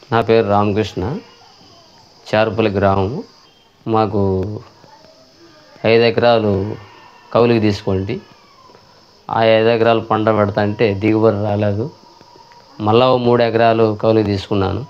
నా పేరు రామకృష్ణ చారుపల్లి గ్రామం మాకు ఐదు ఎకరాలు కౌలుకి తీసుకోండి ఆ ఐదు ఎకరాలు పంట పెడతా అంటే దిగుబడి రాలేదు మళ్ళా ఓ మూడు ఎకరాలు కౌలుకి తీసుకున్నాను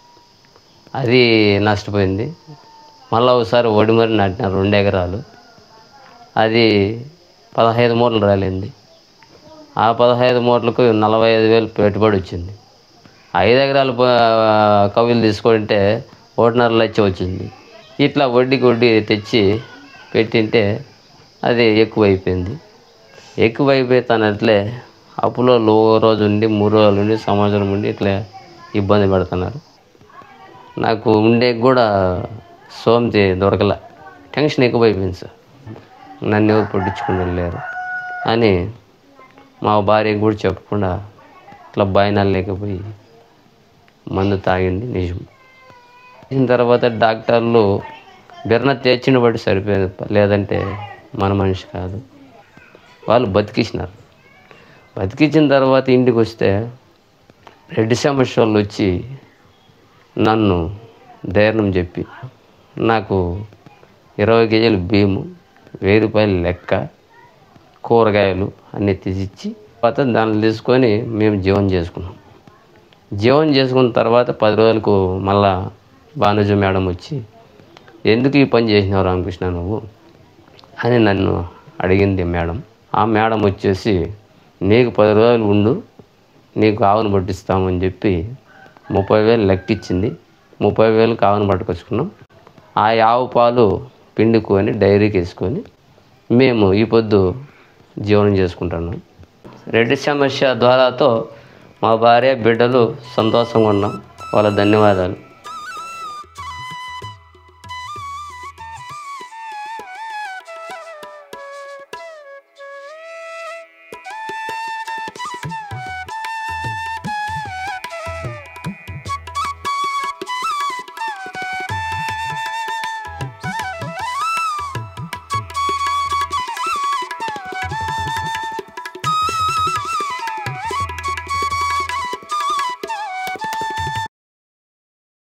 అది నష్టపోయింది మళ్ళీ ఒకసారి ఒడిమరి నాటిన రెండు ఎకరాలు అది పదహైదు మూటలు రాలింది ఆ పదహైదు మూటలకు నలభై ఐదు వేలు పెట్టుబడి వచ్చింది ఐదు ఎకరాలు ప- కవులు తీసుకుంటే ఒకటిన్నర లక్ష వచ్చింది ఇట్లా వడ్డీకి వడ్డీ తెచ్చి పెట్టింటే అది ఎక్కువ అయిపోయింది ఎక్కువ అయిపోతానట్లే అప్పులో ఓ రోజు ఉండి మూడు రోజులు ఉండి సంవత్సరం ఉండి ఇట్లా ఇబ్బంది పెడుతున్నారు నాకు ఉండే కూడా సోమతి దొరకల టెన్షన్ ఎక్కువైపోయింది సార్ నన్ను ఎవరు పట్టించుకుని వెళ్ళారు అని మా భార్యకు కూడా చెప్పకుండా ఇట్లా బాయినాలు లేకపోయి మందు తాగింది నిజం అయిన తర్వాత డాక్టర్లు బిర్న తెచ్చిన బట్టి సరిపోయేది లేదంటే మన మనిషి కాదు వాళ్ళు బతికించినారు బతికించిన తర్వాత ఇంటికి వస్తే రెడ్డి సమస్య వాళ్ళు వచ్చి నన్ను ధైర్యం చెప్పి నాకు ఇరవై కేజీలు బియ్యము వెయ్యి రూపాయలు లెక్క కూరగాయలు అన్నీ తీసిచ్చి తర్వాత దాన్ని తీసుకొని మేము జీవనం చేసుకున్నాం జీవనం చేసుకున్న తర్వాత పది రోజులకు మళ్ళా భానుజ మేడం వచ్చి ఎందుకు ఈ పని చేసినావు రామకృష్ణ నువ్వు అని నన్ను అడిగింది మేడం ఆ మేడం వచ్చేసి నీకు పది రోజులు ఉండు నీకు ఆవును పట్టిస్తామని చెప్పి ముప్పై వేలు లెక్కిచ్చింది ముప్పై వేలకు ఆవును పట్టుకొచ్చుకున్నాం ఆ ఆవు పాలు పిండుకొని డైరీకి వేసుకొని మేము ఈ పొద్దు జీవనం చేసుకుంటున్నాం రెడ్డి సమస్య ద్వారాతో మా భార్య బిడ్డలు సంతోషంగా ఉన్నాం వాళ్ళ ధన్యవాదాలు